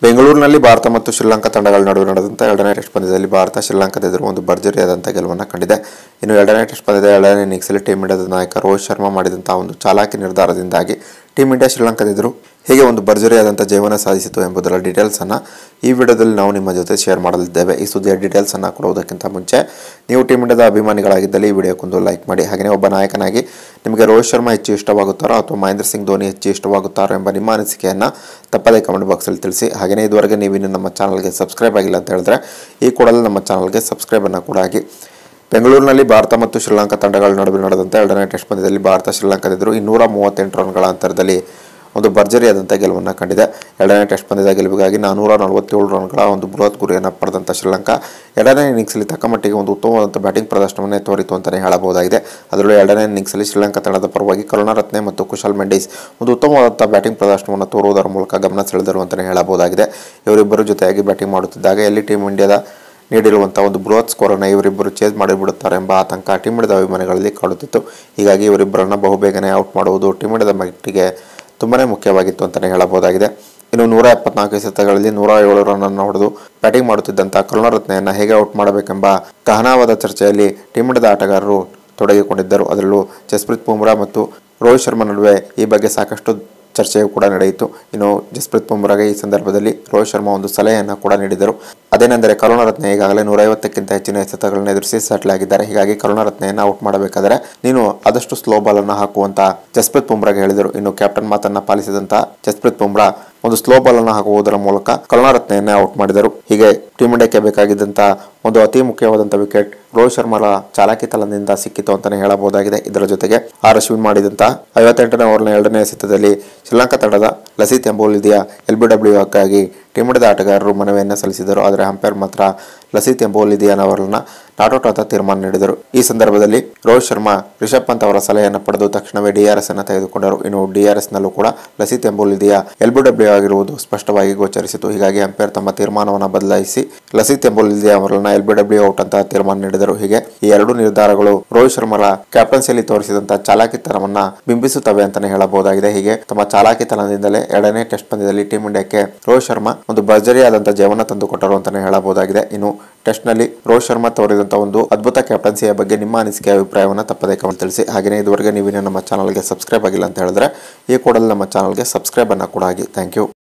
ಬೆಂಗಳೂರಿನಲ್ಲಿ ಭಾರತ ಮತ್ತು ಶ್ರೀಲಂಕಾ ತಂಡಗಳ ನಡುವೆ ನಡೆದಂಥ ಎರಡನೇ ಟೆಸ್ಟ್ ಪಂದ್ಯದಲ್ಲಿ ಭಾರತ ಶ್ರೀಲಂಕಾದ ಎದುರು ಒಂದು ಭರ್ಜರಿಯಾದಂಥ ಗೆಲುವನ್ನು ಕಂಡಿದೆ ಇನ್ನು ಎರಡನೇ ಟೆಸ್ಟ್ ಪಂದ್ಯದ ಎರಡನೇ ಇನ್ನಿಂಗ್ಸಲ್ಲಿ ಟೀಮ್ ಇಂಡಿಯಾದ ನಾಯಕ ರೋಹಿತ್ ಶರ್ಮಾ ಮಾಡಿದಂತಹ ಒಂದು ಚಾಲಾಕಿ ನಿರ್ಧಾರದಿಂದಾಗಿ ಟೀಮ್ ಇಂಡಿಯಾ ಶ್ರೀಲಂಕಾದ ಎದುರು ಹೇಗೆ ಒಂದು ಭರ್ಜರಿಯಾದಂಥ ಜೀವನ ಸಾಧಿಸಿತು ಎಂಬುದರ ಡೀಟೇಲ್ಸನ್ನು ಈ ವಿಡಿಯೋದಲ್ಲಿ ನಾವು ನಿಮ್ಮ ಜೊತೆ ಶೇರ್ ಮಾಡಲಿದ್ದೇವೆ ಈ ಸುದ್ದಿಯ ಡೀಟೇಲ್ಸನ್ನು ಕೊಡುವುದಕ್ಕಿಂತ ಮುಂಚೆ ನೀವು ಟೀಮ್ ಇಂಡಿಯಾದ ಅಭಿಮಾನಿಗಳಾಗಿದ್ದಲ್ಲಿ ಈ ವಿಡಿಯೋಕ್ಕೊಂದು ಲೈಕ್ ಮಾಡಿ ಹಾಗೆಯೇ ಒಬ್ಬ ನಾಯಕನಾಗಿ ನಿಮಗೆ ರೋಹಿತ್ ಶರ್ಮಾ ಹೆಚ್ಚು ಇಷ್ಟವಾಗುತ್ತಾರೋ ಅಥವಾ ಮಹೇಂದ್ರ ಸಿಂಗ್ ಧೋನಿ ಹೆಚ್ಚು ಇಷ್ಟವಾಗುತ್ತಾರೋ ಎಂಬ ನಿಮ್ಮ ಅನಿಸಿಕೆಯನ್ನು ತಪ್ಪದೇ ಕಮೆಂಟ್ ಬಾಕ್ಸಲ್ಲಿ ತಿಳಿಸಿ ಹಾಗೆಯೇ ಇದುವರೆಗೆ ನೀವು ಇನ್ನು ನಮ್ಮ ಚಾನಲ್ಗೆ ಸಬ್ಸ್ಕ್ರೈಬ್ ಆಗಿಲ್ಲ ಅಂತ ಹೇಳಿದ್ರೆ ಈ ಕೂಡಲೇ ನಮ್ಮ ಚಾನಲ್ಗೆ ಸಬ್ಸ್ಕ್ರೈಬನ್ನು ಕೂಡ ಆಗಿ ಬೆಂಗಳೂರಿನಲ್ಲಿ ಭಾರತ ಮತ್ತು ಶ್ರೀಲಂಕಾ ತಂಡಗಳ ನಡುವೆ ನಡೆದಂಥ ಎರಡನೇ ಟೆಸ್ಟ್ ಪಂದ್ಯದಲ್ಲಿ ಭಾರತ ಶ್ರೀಲಂಕಾದ ಎದುರು ಇನ್ನೂರ ಮೂವತ್ತೆಂಟು ರನ್ಗಳ ಅಂತರದಲ್ಲಿ ಒಂದು ಭರ್ಜರಿಯಾದಂಥ ಗೆಲುವನ್ನು ಕಂಡಿದೆ ಎರಡನೇ ಟೆಸ್ಟ್ ಪಂದ್ಯದ ಗೆಲುವಿಗಾಗಿ ನಾನೂರ ನಲವತ್ತೇಳು ರನ್ಗಳ ಒಂದು ಬೃಹತ್ ಗುರಿಯನ್ನು ಪಡೆದಂಥ ಶ್ರೀಲಂಕಾ ಎರಡನೇ ಇನ್ನಿಂಗ್ಸಲ್ಲಿ ತಕ್ಕ ಮಟ್ಟಿಗೆ ಒಂದು ಉತ್ತಮವಾದಂಥ ಬ್ಯಾಟಿಂಗ್ ಪ್ರದರ್ಶನವನ್ನೇ ತೋರಿತು ಅಂತಲೇ ಹೇಳಬಹುದಾಗಿದೆ ಅದರಲ್ಲೂ ಎರಡನೇ ಇನ್ನಿಂಗ್ಸಲ್ಲಿ ಶ್ರೀಲಂಕಾ ತಂಡದ ಪರವಾಗಿ ಕರುಣಾರತ್ನೆ ಮತ್ತು ಕುಶಲ್ ಮೆಂಡೀಸ್ ಒಂದು ಉತ್ತಮವಾದಂಥ ಬ್ಯಾಟಿಂಗ್ ಪ್ರದರ್ಶನವನ್ನು ತೋರುವುದರ ಮೂಲಕ ಗಮನ ಸೆಳೆದರು ಅಂತಲೇ ಹೇಳಬಹುದಾಗಿದೆ ಇವರಿಬ್ಬರು ಜೊತೆಯಾಗಿ ಬ್ಯಾಟಿಂಗ್ ಮಾಡುತ್ತಿದ್ದಾಗ ಎಲ್ಲಿ ಟೀಮ್ ಇಂಡಿಯಾದ ನೀಡಿರುವಂಥ ಒಂದು ಬೃಹತ್ ಸ್ಕೋರನ್ನು ಇವರಿಬ್ಬರು ಚೇಸ್ ಮಾಡಿಬಿಡುತ್ತಾರೆ ಎಂಬ ಆತಂಕ ಟೀಮ್ ಇಂಡಿಯಾದ ಅಭಿಮಾನಿಗಳಲ್ಲಿ ಕಾಡುತ್ತಿತ್ತು ಹೀಗಾಗಿ ಇವರಿಬ್ಬರನ್ನು ಬಹುಬೇಗನೆ ಔಟ್ ಮಾಡುವುದು ಟೀಮ್ ಇಂಡಿಯಾದ ಮಟ್ಟಿಗೆ ತುಂಬನೇ ಮುಖ್ಯವಾಗಿತ್ತು ಅಂತಲೇ ಹೇಳಬಹುದಾಗಿದೆ ಇನ್ನು ನೂರ ಎಪ್ಪತ್ನಾಲ್ಕು ಎಸೆತಗಳಲ್ಲಿ ನೂರ ಏಳು ರನ್ನನ್ನು ಹೊಡೆದು ಬ್ಯಾಟಿಂಗ್ ಮಾಡುತ್ತಿದ್ದಂಥ ಕರುಣರತ್ನೆಯನ್ನು ಹೇಗೆ ಔಟ್ ಮಾಡಬೇಕೆಂಬ ಗಹನವಾದ ಚರ್ಚೆಯಲ್ಲಿ ಟೀಮ್ ಇಂಡಿಯಾದ ಆಟಗಾರರು ತೊಡಗಿಕೊಂಡಿದ್ದರು ಅದರಲ್ಲೂ ಜಸ್ಪ್ರೀತ್ ಬುಮ್ರಾ ಮತ್ತು ರೋಹಿತ್ ಶರ್ಮಾ ನಡುವೆ ಈ ಬಗ್ಗೆ ಸಾಕಷ್ಟು ಚರ್ಚೆಯು ಕೂಡ ನಡೆಯಿತು ಇನ್ನು ಜಸ್ಪ್ರೀತ್ ಬುಮ್ರಾಗೆ ಈ ಸಂದರ್ಭದಲ್ಲಿ ರೋಹಿತ್ ಶರ್ಮಾ ಒಂದು ಸಲಹೆಯನ್ನು ಕೂಡ ನೀಡಿದರು ಅದೇನೆಂದರೆ ಕರುಣರತ್ನೆ ಈಗಾಗಲೇ ನೂರೈವತ್ತಕ್ಕಿಂತ ಹೆಚ್ಚಿನ ಎಸೆತಗಳನ್ನು ಎದುರಿಸಿ ಸೆಟ್ಲ್ ಆಗಿದ್ದಾರೆ ಹೀಗಾಗಿ ಕರುಣರತ್ನೆಯನ್ನು ಔಟ್ ಮಾಡಬೇಕಾದರೆ ನೀನು ಆದಷ್ಟು ಸ್ಲೋ ಬಾಲನ್ನು ಹಾಕುವಂತ ಜಸ್ಪ್ರೀತ್ ಬುಮ್ರಾಗೆ ಹೇಳಿದರು ಇನ್ನು ಕ್ಯಾಪ್ಟನ್ ಮಾತನ್ನ ಪಾಲಿಸಿದಂತ ಜಸ್ಪ್ರೀತ್ ಬುಮ್ರಾ ಒಂದು ಸ್ಲೋ ಬಾಲ್ ಅನ್ನು ಹಾಕುವುದರ ಮೂಲಕ ಕರುಣಾರತ್ನೆಯನ್ನೇ ಔಟ್ ಮಾಡಿದರು ಹೀಗೆ ಟೀಮ್ ಇಂಡಿಯಾಕ್ಕೆ ಬೇಕಾಗಿದ್ದಂತ ಒಂದು ಅತಿ ಮುಖ್ಯವಾದಂಥ ವಿಕೆಟ್ ರೋಹಿತ್ ಶರ್ಮಾರ ಚಾಲಾಕಿತನದಿಂದ ಸಿಕ್ಕಿತು ಅಂತಾನೆ ಹೇಳಬಹುದಾಗಿದೆ ಇದರ ಜೊತೆಗೆ ಆರ್ ಅಶ್ವಿನ್ ಮಾಡಿದಂತ ಐವತ್ತೆಂಟನೇ ಓವರ್ನ ಎರಡನೇ ಎಸೆತದಲ್ಲಿ ಶ್ರೀಲಂಕಾ ತಂಡದ Lasith Embuldeniya L B W ಗಾಗಿ ಟೀಮ್ ಇಂಡಿಯಾದ ಆಟಗಾರರು ಮನವಿಯನ್ನು ಸಲ್ಲಿಸಿದರು ಆದರೆ ಅಂಪೈರ್ ಮಾತ್ರ ಲಸಿತ್ ಎಂಬೋಲಿದಿಯನ್ ಅವರನ್ನ ನಾಟೌಟ್ ಆದ ತೀರ್ಮಾನ ನೀಡಿದರು ಈ ಸಂದರ್ಭದಲ್ಲಿ ರೋಹಿತ್ ಶರ್ಮಾ ರಿಷಬ್ ಪಂತ್ ಅವರ ಸಲಹೆಯನ್ನು ಪಡೆದು ತಕ್ಷಣವೇ ಡಿಆರ್ಎಸ್ ಅನ್ನು ತೆಗೆದುಕೊಂಡರು ಇನ್ನು ಡಿಆರ್ಎಸ್ ನಲ್ಲೂ ಕೂಡ Lasith Embuldeniya L B W ಆಗಿರುವುದು ಸ್ಪಷ್ಟವಾಗಿ ಗೋಚರಿಸಿತು ಹೀಗಾಗಿ ಅಂಪೈರ್ ತಮ್ಮ ತೀರ್ಮಾನವನ್ನು ಬದಲಾಯಿಸಿ ಲಸಿತ್ ಎಂಬೋಲಿದಿಯ ಅವರನ್ನ ಎಲ್ ಬಿ ಡಬ್ಲ್ಯೂ ಔಟ್ ಅಂತ ತೀರ್ಮಾನ ನೀಡಿದರು ಹೀಗೆ ಈ ಎರಡು ನಿರ್ಧಾರಗಳು ರೋಹಿತ್ ಶರ್ಮರ ಕ್ಯಾಪ್ಟನ್ಸಿಯಲ್ಲಿ ತೋರಿಸಿದಂತಹ ಚಾಲಾಕಿತನವನ್ನ ಬಿಂಬಿಸುತ್ತವೆ ಅಂತಾನೆ ಹೇಳಬಹುದಾಗಿದೆ ಹೀಗೆ ತಮ್ಮ ಚಾಲಾಕಿತನದಿಂದಲೇ ಎರಡನೇ ಟೆಸ್ಟ್ ಪಂದ್ಯದಲ್ಲಿ ಟೀಮ್ ಇಂಡಿಯಾಕ್ಕೆ ರೋಹಿತ್ ಶರ್ಮಾ ಒಂದು ಭರ್ಜರಿಯಾದಂತಹ ಜಯವನ್ನು ತಂದುಕೊಟ್ಟರು ಅಂತಾನೆ ಹೇಳಬಹುದಾಗಿದೆ ಇನ್ನು ಟೆಸ್ಟ್ ನಲ್ಲಿ ರೋಹಿತ್ ಶರ್ಮಾ ತೋರಿದಂತಹ ಒಂದು ಅದ್ಭುತ ಕ್ಯಾಪ್ಟನ್ಸಿಯ ಬಗ್ಗೆ ನಿಮ್ಮ ಅನಿಸಿಕೆ ಅಭಿಪ್ರಾಯವನ್ನು ತಪ್ಪದೇ ಕಮೆಂಟ್ ತಿಳಿಸಿ ಹಾಗೆಯೇ ಇದುವರೆಗೆ ನೀವು ಇನ್ನೂ ನಮ್ಮ ಚಾನಲ್ಗೆ ಸಬ್ಸ್ಕ್ರೈಬ್ ಆಗಿಲ್ಲ ಅಂತ ಹೇಳಿದ್ರೆ ಈ ಕೂಡಲೇ ನಮ್ಮ ಚಾನಲ್ಗೆ ಸಬ್ಸ್ಕ್ರೈಬ್ ಅನ್ನ ಕೂಡ ಆಗಿ ಥ್ಯಾಂಕ್ ಯು